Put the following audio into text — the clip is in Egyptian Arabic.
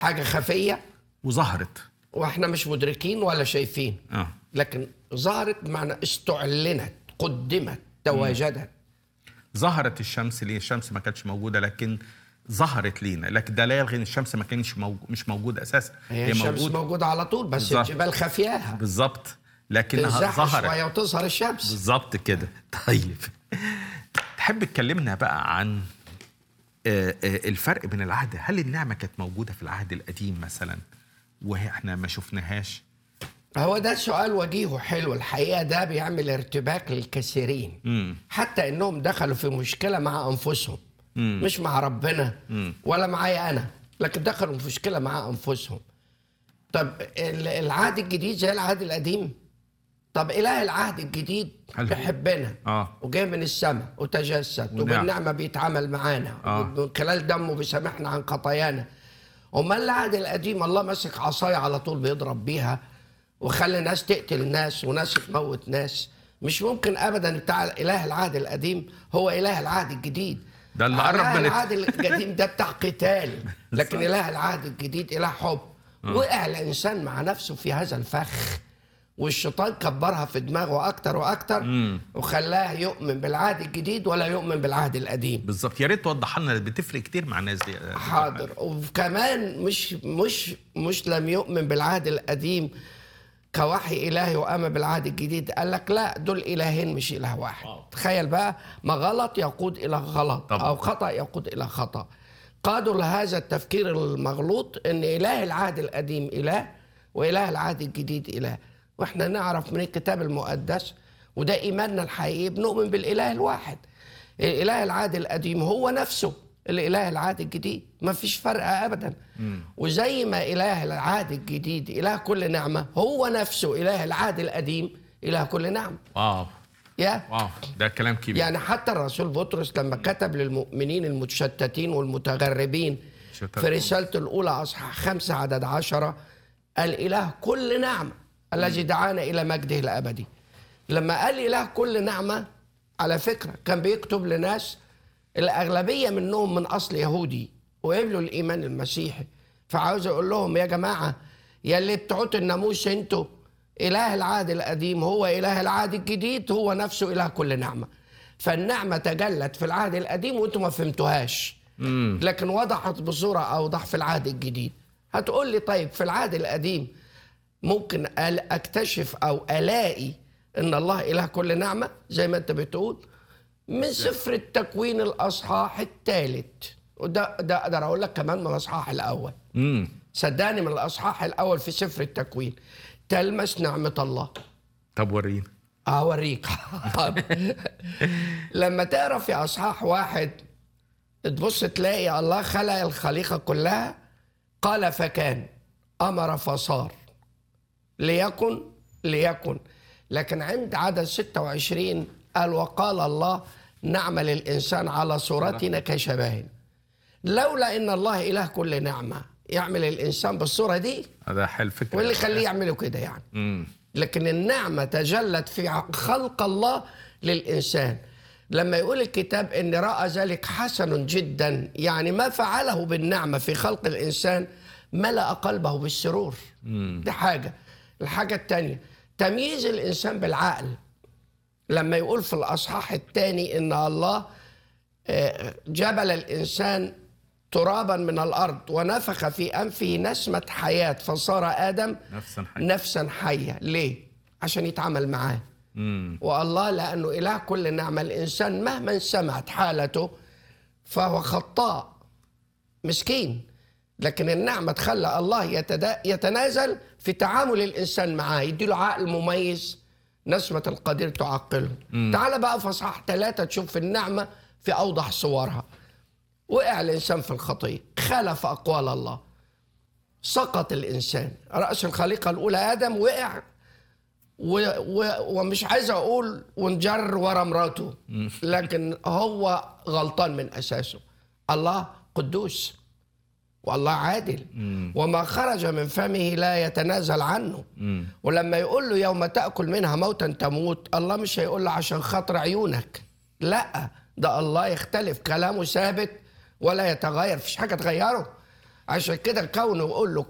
حاجه خفيه وظهرت واحنا مش مدركين ولا شايفين اه لكن ظهرت بمعنى استعلنت قدمت تواجدت ظهرت الشمس ليه الشمس ما كانتش موجوده لكن ظهرت لينا لكن ده لا يلغي ان الشمس ما كانش موج... مش موجوده اساسا هي الشمس موجودة, موجودة على طول بس بالظبط. الجبال خافياها بالظبط لكنها تنزح ظهرت شويه وتظهر الشمس بالظبط كده طيب تحب تكلمنا بقى عن آه، آه، الفرق بين العهد هل النعمه كانت موجوده في العهد القديم مثلا واحنا ما شفناهاش هو ده سؤال وجيه حلو الحقيقه ده بيعمل ارتباك للكثيرين مم. حتى انهم دخلوا في مشكله مع انفسهم مم. مش مع ربنا مم. ولا معايا انا لكن دخلوا في مشكله مع انفسهم طب ال- العهد الجديد زي العهد القديم طب اله العهد الجديد هل هو- بيحبنا اه وجاي من السماء وتجسد ونعم. وبالنعمه بيتعامل معانا آه. ومن خلال دمه بيسامحنا عن خطايانا امال العهد القديم الله ماسك عصايه على طول بيضرب بيها وخلي ناس تقتل ناس وناس تموت ناس مش ممكن ابدا بتاع اله العهد القديم هو اله العهد الجديد ده اللي قرب إله من الت- العهد القديم ده بتاع قتال لكن اله العهد الجديد اله حب وقع الانسان مع نفسه في هذا الفخ والشيطان كبرها في دماغه اكتر واكتر وخلاه يؤمن بالعهد الجديد ولا يؤمن بالعهد القديم بالظبط يا ريت توضح لنا بتفرق كتير مع الناس دي حاضر وكمان مش مش مش لم يؤمن بالعهد القديم كوحي الهي وامن بالعهد الجديد قال لك لا دول الهين مش اله واحد تخيل بقى ما غلط يقود الى غلط طبعا. او خطا يقود الى خطا قادوا لهذا التفكير المغلوط ان اله العهد القديم اله واله العهد الجديد اله واحنا نعرف من الكتاب المقدس وده ايماننا الحقيقي بنؤمن بالاله الواحد الاله العهد القديم هو نفسه الاله العهد الجديد ما فيش فرق ابدا وزي ما اله العهد الجديد اله كل نعمه هو نفسه اله العهد القديم اله كل نعمه واو يا واو ده كلام كبير يعني حتى الرسول بطرس لما كتب للمؤمنين المتشتتين والمتغربين شتت. في رسالته الأولى أصحاح خمسة عدد عشرة الإله كل نعمة الذي دعانا إلى مجده الأبدي لما قال إله كل نعمة على فكرة كان بيكتب لناس الأغلبية منهم من أصل يهودي وقبلوا الإيمان المسيحي فعاوز أقول لهم يا جماعة يا اللي بتعوت الناموس انتوا إله العهد القديم هو إله العهد الجديد هو نفسه إله كل نعمة فالنعمة تجلت في العهد القديم وانتوا ما فهمتوهاش لكن وضحت بصورة أوضح في العهد الجديد هتقول لي طيب في العهد القديم ممكن أل- اكتشف او الاقي ان الله اله كل نعمه زي ما انت بتقول من سفر التكوين الاصحاح الثالث وده ده اقدر اقول لك كمان من الاصحاح الاول امم صدقني من الاصحاح الاول في سفر التكوين تلمس نعمه الله طب ورينا اوريك لما تقرا في اصحاح واحد تبص تلاقي الله خلق الخليقه كلها قال فكان امر فصار ليكن ليكن لكن عند عدد 26 قال وقال الله نعمل الانسان على صورتنا كشبهنا لولا ان الله اله كل نعمه يعمل الانسان بالصوره دي ده حلو فكره واللي يخليه يعمله كده يعني امم لكن النعمة تجلت في خلق الله للإنسان لما يقول الكتاب إن رأى ذلك حسن جدا يعني ما فعله بالنعمة في خلق الإنسان ملأ قلبه بالسرور دي حاجة الحاجة التانية تمييز الإنسان بالعقل لما يقول في الأصحاح الثاني إن الله آه، جبل الإنسان ترابا من الأرض ونفخ في أنفه نسمة حياة فصار آدم نفسا حي نفسا حية ليه؟ عشان يتعامل معاه امم والله لأنه إله كل نعمة الإنسان مهما سمعت حالته فهو خطاء مسكين لكن النعمة تخلى الله يتدا يتنازل في تعامل الإنسان معاه يديله عقل مميز نسمة القدير تعقله تعال بقى في أصحاح ثلاثة تشوف النعمة في أوضح صورها وقع الإنسان في الخطية خالف أقوال الله سقط الإنسان رأس الخليقة الأولى آدم وقع و و ومش عايز أقول ونجر ورا مراته لكن هو غلطان من أساسه الله قدوس والله عادل وما خرج من فمه لا يتنازل عنه ولما يقول له يوم تأكل منها موتا تموت الله مش هيقول له عشان خاطر عيونك لا ده الله يختلف كلامه ثابت ولا يتغير فيش حاجة تغيره عشان كده كونه يقول له